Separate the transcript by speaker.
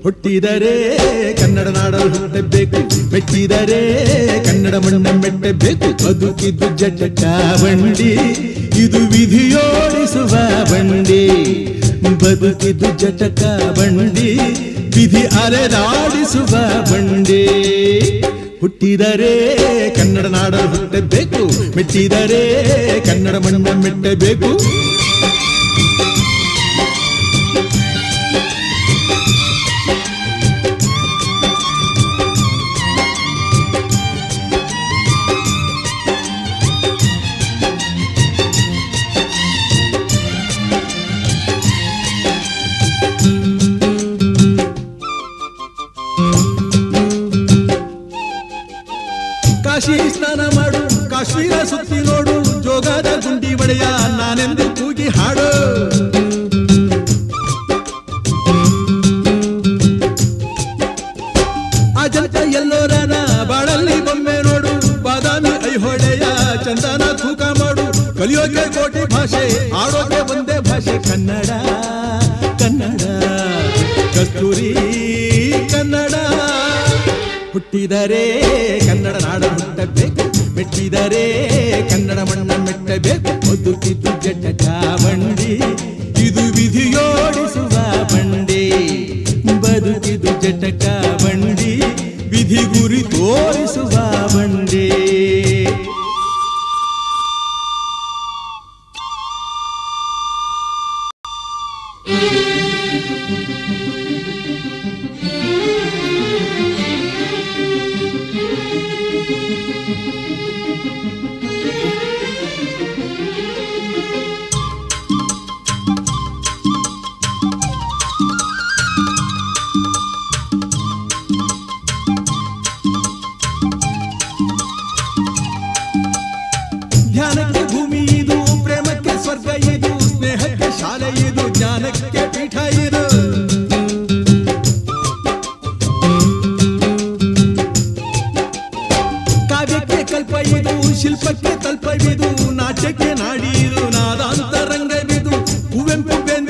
Speaker 1: ಹುಟ್ಟಿದರೆ ಕನ್ನಡ ನಾಡಲು ಹುಟ್ಟಬೇಕು ಮೆಟ್ಟಿದರೆ ಕನ್ನಡ ಮಣ್ಣ ಮೆಟ್ಟಬೇಕು ಬದುಕಿದ್ದು ಜಟಕ ಬಂಡಿ ಇದು ವಿಧಿಯೋಡಿಸುವ ಬಂಡಿ ಬದುಕಿದ್ದು ಜಟಕ ಬಂಡಿ ವಿಧಿ ಅಲೆದಾಡಿಸುವ ಬಂಡಿ ಹುಟ್ಟಿದರೆ ಕನ್ನಡ ನಾಡಲು ಹುಟ್ಟಬೇಕು ಮೆಟ್ಟಿದರೆ ಕನ್ನಡ ಮಣ್ಣ ಮೆಟ್ಟಬೇಕು ಕಾಶಿ ಸ್ನಾನ ಮಾಡು ಕಾಶ್ಮೀರ ಸುತ್ತಿ ನೋಡು ಜೋಗದ ಗುಂಡಿ ಒಡೆಯ ನಾನೆಂದು ಕೂಗಿ ಹಾಡು ಅಜಂತ ಎಲ್ಲೋರನ ಬಾಳಲ್ಲಿ ಬೊಮ್ಮೆ ನೋಡು ಬಾದಾಮಿ ಐಹೊಳೆಯ ಚಂದನ ತೂಕ ಮಾಡು ಕಲಿಯೋಕೆ ಕೋಟಿ ಭಾಷೆ ಆಡೋಕೆ ಒಂದೇ ಭಾಷೆ ಕನ್ನಡ ಕನ್ನಡ ಕಸ್ತೂರಿ ಕನ್ನಡ ಹುಟ್ಟಿದರೆ ಕನ್ನಡ ನಾಡ ಹುಟ್ಟಬೇಕು ಮೆಟ್ಟಿದರೆ ಕನ್ನಡ ಮಣ್ಣ ಮೆಟ್ಟಬೇಕು ಬದುಕಿದ್ದು ಜಟಕ ಬಂಡಿ ಇದು ವಿಧಿಯೋಡಿಸುವ ಬಂಡಿ ಬದುಕಿದು ಜಟಕ ಬಂಡಿ ವಿಧಿ ಗುರಿ ತೋರಿಸುವ ಬಂಡಿ ಧ್ಯಾನಕ್ಕೆ ಭೂಮಿ ಇದು ಪ್ರೇಮಕ್ಕೆ ಸ್ವರ್ಗ ಇದು ಸ್ನೇಹಕ್ಕೆ ಶಾಲೆ ಇದು ಜ್ಞಾನಕ್ಕೆ ಪೀಠ ಇದು ಕಾವ್ಯಕ್ಕೆ ಕಲ್ಪ ಇದು ಶಿಲ್ಪಕ್ಕೆ ತಲ್ಪವಿದು ನಾಟ್ಯಕ್ಕೆ ನಾಡಿ ಇದು ನಾದಾಂತರಂಗವಿದು ಕುವೆಂಪು ಬೆನ್